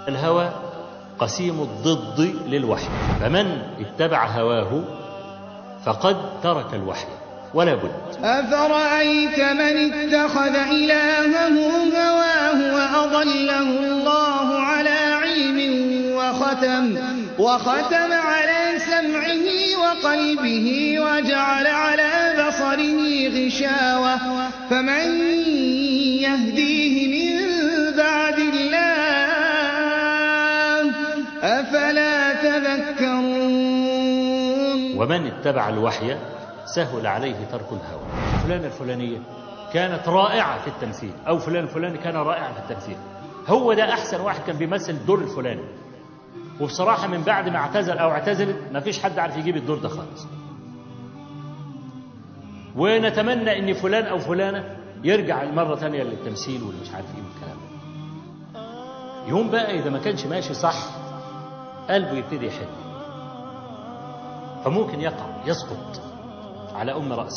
الهوى قسيم الضد للوحي فمن اتبع هواه فقد ترك الوحي ولا بد أفرأيت من اتخذ إلهه هواه وأضله الله على علم وختم وختم على سمعه وقلبه وجعل على بصره غشاوة فمن يهديه من بعد الله أفلا تذكرون ومن اتبع الوحي سهل عليه ترك الهوى فلان الفلانية كانت رائعة في التمثيل أو فلان الفلاني كان رائعا في التمثيل هو ده أحسن واحد كان بيمثل الدور الفلاني وبصراحة من بعد ما اعتزل أو اعتزلت ما فيش حد عارف يجيب الدور ده خالص ونتمنى ان فلان او فلانه يرجع مرة ثانية للتمثيل والمش عارف ايه والكلام ده يوم بقى اذا ما كانش ماشي صح قلبه يبتدي يحن فممكن يقع يسقط على ام راسه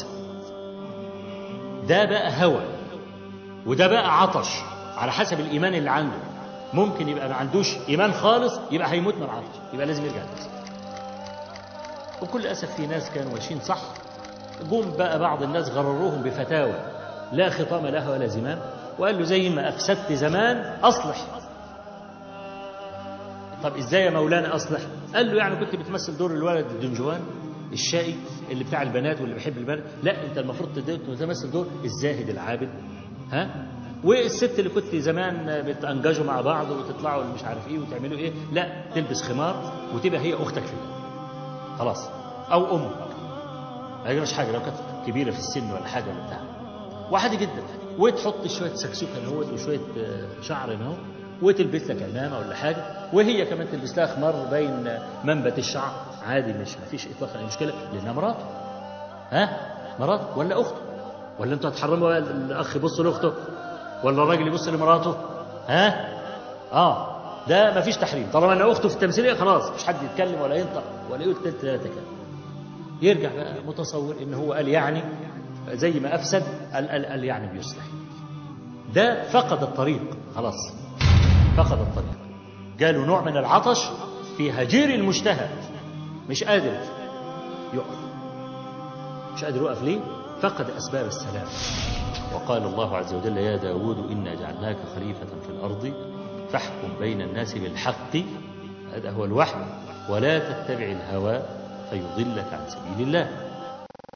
ده بقى هوى وده بقى عطش على حسب الايمان اللي عنده ممكن يبقى ما عندوش ايمان خالص يبقى هيموت من العطش يبقى لازم يرجع للتمثيل وكل اسف في ناس كانوا ماشيين صح جم بقى بعض الناس غرروهم بفتاوى لا خطام لها ولا زمام وقال له زي ما افسدت زمان اصلح طب ازاي يا مولانا اصلح قال له يعني كنت بتمثل دور الولد الدنجوان الشقي اللي بتاع البنات واللي بيحب البنات لا انت المفروض تمثل دور الزاهد العابد ها والست اللي كنت زمان بتنججوا مع بعض وتطلعوا مش عارف ايه وتعملوا ايه لا تلبس خمار وتبقى هي اختك في خلاص او امك ما يجراش حاجه لو كانت كبيره في السن ولا حاجه ولا بتاع وعادي جدا وتحط شويه سكسوكه اهوت وشويه شعر اهو وتلبس لك عمامه ولا حاجه وهي كمان تلبس لها خمار باين منبت الشعر عادي مش ما فيش اطلاقا اي مشكله لانها مراته ها مراته ولا اخته ولا انتوا هتحرموا بقى الاخ يبص لاخته ولا الراجل يبص لمراته ها اه ده ما فيش تحريم طالما ان اخته في التمثيليه خلاص مش حد يتكلم ولا ينطق ولا يقول تلت ثلاثه كلام يرجع بقى متصور ان هو قال يعني زي ما افسد قال, قال, قال يعني بيصلح ده فقد الطريق خلاص فقد الطريق جاله نوع من العطش في هجير المجتهد مش قادر يقف مش قادر يقف ليه فقد أسباب السلام وقال الله عز وجل يا داود إنا جعلناك خليفة في الأرض فاحكم بين الناس بالحق هذا هو الوحي ولا تتبع الهوى فيضلك عن سبيل الله